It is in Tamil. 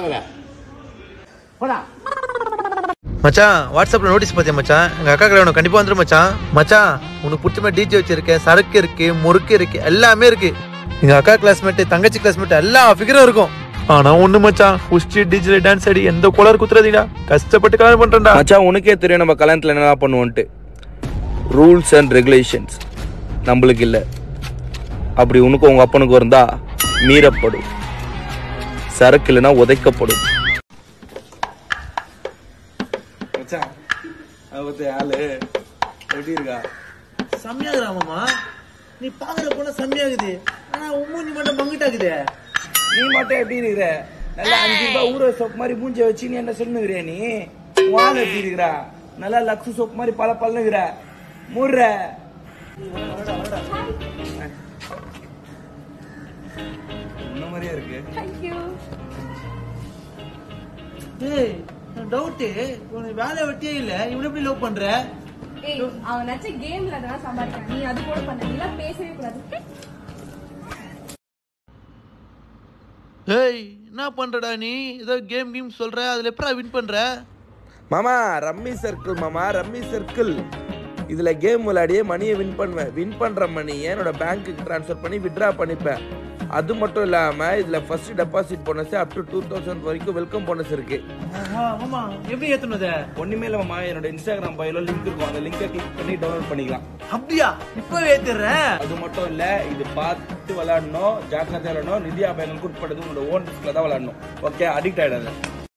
வாங்கல போடா மச்சான் வாட்ஸ்அப்ல நோட்டீஸ் பார்த்தியா மச்சான் எங்க அக்கா கல்யாணம் கண்டிப்பா வந்துரும் மச்சான் மச்சான் உனக்கு பிடிச்ச மாதிரி டிஜே வச்சிருக்கேன் சரக்கு இருக்கு முறுக்கு இருக்கு எல்லாமே இருக்கு எங்க அக்கா கிளாஸ்மேட் தங்கச்சி கிளாஸ்மேட் எல்லா ஃபிகரும் இருக்கும் ஆனா ஒண்ணு மச்சான் குஸ்டி டிஜில டான்ஸ் ஆடி எந்த குளர் குத்துறதுடா கஷ்டப்பட்டு கல்யாணம் பண்றேன்டா மச்சான் உனக்கே தெரியும் நம்ம கல்யாணத்தில் என்னலாம் பண்ணுவோன்ட்டு ரூல்ஸ் அண்ட் ரெகுலேஷன்ஸ் நம்மளுக்கு இல்லை அப்படி உனக்கும் உங்க அப்பனுக்கும் இருந்தா மீறப்படும் சரக்கு இல்லைன்னா உதைக்கப்படும் மச்சான் ஆளு எப்படி இருக்கா செம்மையாகுதா மாமா நீ பாக்குற போல செம்மையாகுது ஆனா உம்மு நீ மட்டும் மங்கிட்டாக்குதே நீ மட்டும் எப்படி இருக்கிற நல்லா அஞ்சு ரூபாய் ஊற சோப்பு மாதிரி மூஞ்ச வச்சு நீ என்ன சொல்லுகிற நீ வாழ எப்படி இருக்கிறா நல்லா லக்ஸு சோப்பு மாதிரி பல பல்லுகிற மூடுற இந்த மாதிரியே இருக்கு டேய் டவுட்டு உனக்கு வேலை வெட்டியே இல்ல இவனை எப்படி லவ் பண்ற ஏய் அவன் நினைச்ச கேம்ல தான் சம்பாதிக்கிறான் நீ அது கூட பண்ண நீ எல்லாம் பேசவே கூடாது ஏய் என்ன பண்றடா நீ ஏதோ கேம் கேம் சொல்ற அதுல எப்படா வின் பண்ற மாமா ரம்மி சர்க்கிள் மாமா ரம்மி சர்க்கிள் இதுல கேம் விளையாடியே மணியை வின் பண்ணுவேன் வின் பண்ற மணியை என்னோட பேங்க்குக்கு ட்ரான்ஸ்ஃபர் பண்ணி வித்ட்ரா பண்ணிப்பேன் அது மட்டும் இல்லாம இதுல first deposit bonus up to two thousand வரைக்கும் வெல்கம் போனஸ் இருக்கு ஆமா எப்படி ஏத்துனத ஒண்ணுமே இல்ல மாமா என்னோட இன்ஸ்டாகிராம் பையில லிங்க் இருக்கும் அந்த லிங்கை கிளிக் பண்ணி டவுன்லோட் பண்ணிக்கலாம் அப்படியா இப்பவே ஏத்துறேன் அது மட்டும் இல்ல இது பார்த்து விளையாடணும் ஜாக்கிரதை விளையாடணும் நிதி அபாயங்களுக்கு உட்பட்டது உங்களோட ஓன் ரிஸ்க்ல தான் விளையாடணும் ஓகே அடிக்ட் ஆயிடாது